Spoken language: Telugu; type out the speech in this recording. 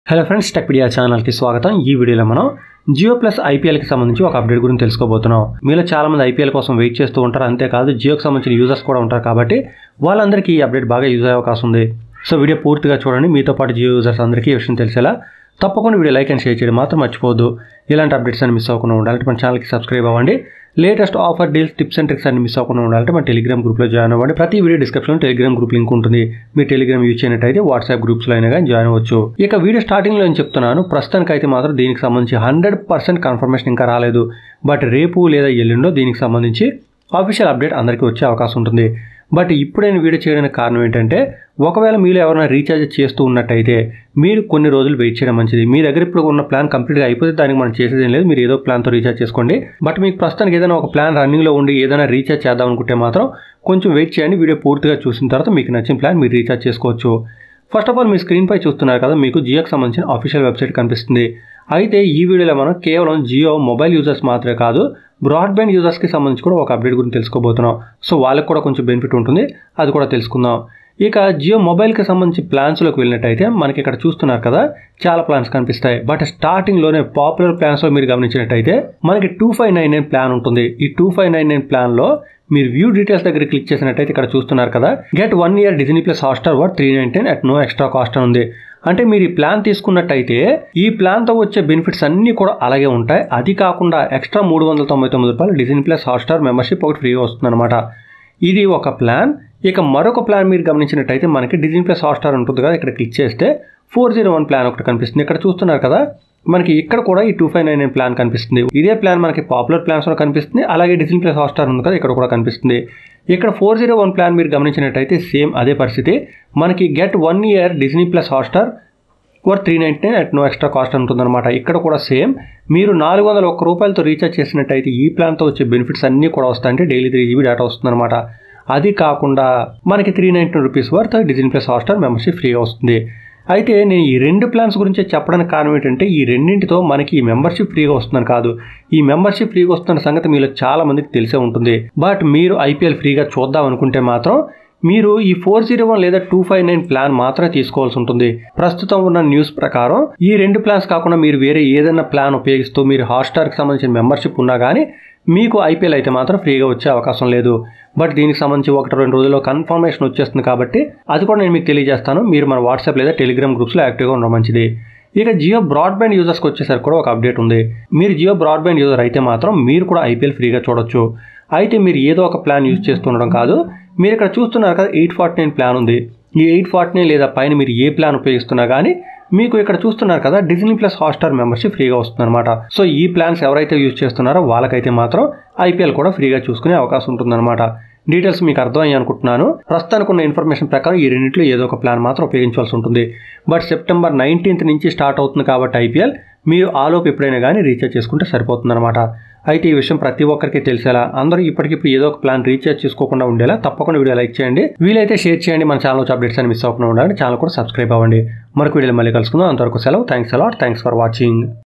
హలో ఫ్రెండ్స్ టెక్పీడియా ఛానల్కి స్వాగతం ఈ వీడియోలో మనం జియో ప్లస్ ఐపీఎల్కి సంబంధించి ఒక అప్డేట్ గురించి తెలుసుకోబోతున్నాం మీలో చాలా మంది ఐపీఎల్ కోసం వెయిట్ చేస్తూ ఉంటారు అంతేకాదు జియోకి సంబంధించిన యూజర్స్ కూడా ఉంటారు కాబట్టి వాళ్ళందరికీ ఈ అప్డేట్ బాగా యూజ్ అయ్యే అవకాశం ఉంది సో వీడియో పూర్తిగా చూడండి మీతో పాటు జియో యూజర్స్ అందరికీ ఈ విషయం తెలిసేలా తప్పకుండా వీడియో లైక్ అండ్ షేర్ చేయడం మాత్రం మర్చిపోవద్దు ఇలాంటి అప్డేట్స్ అని మిస్ అవ్వకుండా ఉండాలంటే మన ఛానల్కి సబ్స్క్రైబ్ అవ్వండి latest offer deals tips and tricks అన్ని మిస్ అవ్వకుండా ఉండాలంటే మన టెలిగ్రామ్ గ్రూప్లో జాయిన్ అవ్వండి ప్రతి వీడియో డిస్క్రిప్షన్లో టెలిగ్రామ్ గ్రూప్ లింక్ ఉంటుంది మీ టెలిగ్రామ్ యూజ్ చేయనట్టయితే వాట్సాప్ గ్రూప్స్లో అయినా కానీ జాయిన్ అవ్వచ్చు ఇక వీడియో స్టార్టింగ్లో నేను చెప్తున్నాను ప్రస్తుతానికి అయితే మాత్రం దీనికి సంబంధించి హండ్రెడ్ పర్సెంట్ కన్ఫర్మేషన్ ఇంకా రాలేదు బట్ రేపు లేదా ఎల్లుండో దీనికి సంబంధించి ఆఫీషియల్ అప్డేట్ అందరికీ వచ్చే అవకాశం ఉంటుంది బట్ ఇప్పుడు నేను వీడియో చేయడానికి కారణం ఏంటంటే ఒకవేళ మీరు ఎవరైనా రీఛార్జ్ చేస్తూ ఉన్నట్టయితే మీరు కొన్ని రోజులు వెయిట్ చేయడం మంచిది మీ దగ్గర ఇప్పుడు ఉన్న ప్లాన్ కంప్లీట్గా అయిపోతే దానికి మనం చేసేది ఏం లేదు మీరు ఏదో ప్లాన్తో రీఛార్జ్ చేసుకోండి బట్ మీకు ప్రస్తుతానికి ఏదైనా ఒక ప్లాన్ రన్నింగ్లో ఉండి ఏదైనా రీఛార్జ్ చేద్దాం అనుకుంటే మాత్రం కొంచెం వెయిట్ చేయండి వీడియో పూర్తిగా చూసిన తర్వాత మీకు నచ్చిన ప్లాన్ మీరు రీఛార్జ్ చేసుకోవచ్చు ఫస్ట్ ఆఫ్ ఆల్ మీ స్క్రీన్పై చూస్తున్నారు కదా మీకు జియోకి సంబంధించిన అఫీషియల్ వెబ్సైట్ కనిపిస్తుంది అయితే ఈ వీడియోలో మనం కేవలం జియో మొబైల్ యూజర్స్ మాత్రమే కాదు బ్రాడ్బ్యాండ్ యూజర్స్కి సంబంధించి కూడా ఒక అప్డేట్ గురించి తెలుసుకోబోతున్నాం సో వాళ్ళకి కూడా కొంచెం బెనిఫిట్ ఉంటుంది అది కూడా తెలుసుకుందాం ఇక జియో మొబైల్కి సంబంధించి ప్లాన్స్లోకి వెళ్ళినట్టయితే మనకి ఇక్కడ చూస్తున్నారు కదా చాలా ప్లాన్స్ కనిపిస్తాయి బట్ స్టార్టింగ్లోనే పాపులర్ ప్లాన్స్లో మీరు గమనించినట్టయితే మనకి two five nine nine plan ఉంటుంది ఈ టూ ఫైవ్ నైన్ నైన్ ప్లాన్లో మీరు వ్యూ డీటెయిల్స్ దగ్గర క్లిక్ చేసినట్టయితే ఇక్కడ చూస్తున్నారు కదా get one year Disney plus Hotstar worth three nine at no extra cost అని ఉంది అంటే మీరు ఈ ప్లాన్ తీసుకున్నట్టయితే ఈ ప్లాన్తో వచ్చే బెనిఫిట్స్ అన్నీ కూడా అలాగే ఉంటాయి అది కాకుండా ఎక్స్ట్రా మూడు వందల తొంభై తొమ్మిది రూపాయలు డిజ్నీ ప్లస్ హాట్స్టార్ మెంబర్షిప్ ఒకటి ఫ్రీగా వస్తుందన్నమాట ఇది ఒక ప్లాన్ ఇక మరొక ప్లాన్ మీరు గమనించినట్టయితే మనకి డిజ్నీ ప్లస్ హాట్స్టార్ ఉంటుంది కదా ఇక్కడ క్లిక్ చేస్తే ఫోర్ జీరో వన్ ప్లాన్ ఒకటి కనిపిస్తుంది ఇక్కడ చూస్తున్నారు కదా మనకి ఇక్కడ కూడా ఈ two five nine nine plan కనిపిస్తుంది ఇదే ప్లాన్ మనకి పాపులర్ ప్లాన్స్లో కనిపిస్తుంది అలాగే డిజ్నీ ప్లస్ హాట్స్టార్ ఉంది కదా ఇక్కడ కూడా కనిపిస్తుంది ఇక్కడ ఫోర్ జీరో వన్ ప్లాన్ మీరు గమనించినట్టయితే సేమ్ అదే పరిస్థితి మనకి get one year Disney plus Hotstar worth three ninety nine at no extra cost ఉంటుందన్నమాట ఇక్కడ కూడా సేమ్ మీరు నాలుగు వందల ఒక్క రూపాయలతో రీఛార్జ్ చేసినట్టయితే ఈ ప్లాన్తో వచ్చే బెనిఫిట్స్ అన్నీ కూడా వస్తాయంటే డైలీ త్రీ జీబీ డేటా వస్తుందన్నమాట అది కాకుండా మనకి three ninety rupees worth Disney plus Hotstar membership ఫ్రీగా వస్తుంది అయితే నేను ఈ రెండు ప్లాన్స్ గురించి చెప్పడానికి కారణం ఏంటంటే ఈ రెండింటితో మనకి ఈ మెంబర్షిప్ ఫ్రీగా వస్తుందని కాదు ఈ మెంబర్షిప్ ఫ్రీగా వస్తున్న సంగతి మీలో చాలా మందికి తెలిసే ఉంటుంది బట్ మీరు ఐపీఎల్ ఫ్రీగా చూద్దాం అనుకుంటే మాత్రం మీరు ఈ ఫోర్ జీరో వన్ లేదా టూ ఫైవ్ నైన్ ప్లాన్ మాత్రమే తీసుకోవాల్సి ఉంటుంది ప్రస్తుతం ఉన్న న్యూస్ ప్రకారం ఈ రెండు ప్లాన్స్ కాకుండా మీరు వేరే ఏదైనా ప్లాన్ ఉపయోగిస్తూ మీరు హాట్స్టార్కి సంబంధించిన మెంబర్షిప్ ఉన్నా కానీ మీకు ఐపీఎల్ అయితే మాత్రం ఫ్రీగా వచ్చే అవకాశం లేదు బట్ దీనికి సంబంధించి ఒకటి రెండు రోజుల్లో కన్ఫర్మేషన్ వచ్చేస్తుంది కాబట్టి అది కూడా నేను మీకు తెలియజేస్తాను మీరు మన వాట్సాప్ లేదా టెలిగ్రామ్ గ్రూప్స్లో యాక్టివ్గా ఉండడం మంచిది ఇక జియో బ్రాడ్బ్యాండ్ యూజర్స్కి వచ్చేసరికి కూడా ఒక అప్డేట్ ఉంది మీరు జియో బ్రాడ్బ్యాండ్ యూజర్ అయితే మాత్రం మీరు కూడా ఐపీఎల్ ఫ్రీగా చూడొచ్చు అయితే మీరు ఏదో ఒక ప్లాన్ యూజ్ చేస్తుండడం కాదు మీరు ఇక్కడ చూస్తున్నారు కదా ఎయిట్ ఫార్టీ నైన్ ప్లాన్ ఉంది ఈ ఎయిట్ ఫార్టీ నైన్ లేదా పైన మీరు ఏ ప్లాన్ ఉపయోగిస్తున్నా కానీ మీకు ఇక్కడ చూస్తున్నారు కదా డిజ్నీ ప్లస్ హాట్స్టార్ మెంబర్షిప్ ఫ్రీగా వస్తుందన్నమాట సో ఈ ప్లాన్స్ ఎవరైతే యూజ్ చేస్తున్నారో వాళ్ళకైతే మాత్రం ఐపీఎల్ కూడా ఫ్రీగా చూసుకునే అవకాశం ఉంటుందన్నమాట డీటెయిల్స్ మీకు అర్థమయ్యి అనుకుంటున్నాను ప్రస్తుతానికి ఉన్న ఇన్ఫర్మేషన్ ప్రకారం ఈ రెండింటిలో ఏదో ఒక ప్లాన్ మాత్రం ఉపయోగించాల్సి ఉంటుంది బట్ సెప్టెంబర్ నైన్టీన్త్ నుంచి స్టార్ట్ అవుతుంది కాబట్టి ఐపీఎల్ మీరు ఆలోపు ఎప్పుడైనా కానీ రీఛార్జ్ చేసుకుంటే సరిపోతుందన్నమాట అయితే ఈ విషయం ప్రతి ఒక్కరికి తెలిసేలా అందరూ ఇప్పటికిప్పుడు ఏదో ఒక ప్లాన్ రీఛార్జ్ చేసుకోకుండా ఉండేలా తప్పకుండా వీడియో లైక్ చేయండి వీలైతే షేర్ చేయండి మన ఛానల్ వచ్చి అప్డేట్స్ అని మిస్ అవ్వకుండా ఉండాలి ఛానల్ కూడా సబ్స్క్రైబ్ అవ్వండి మరొక వీడియోలో మళ్ళీ కలుసుకుందాం అంతవరకు సెలవు thanks a lot thanks for watching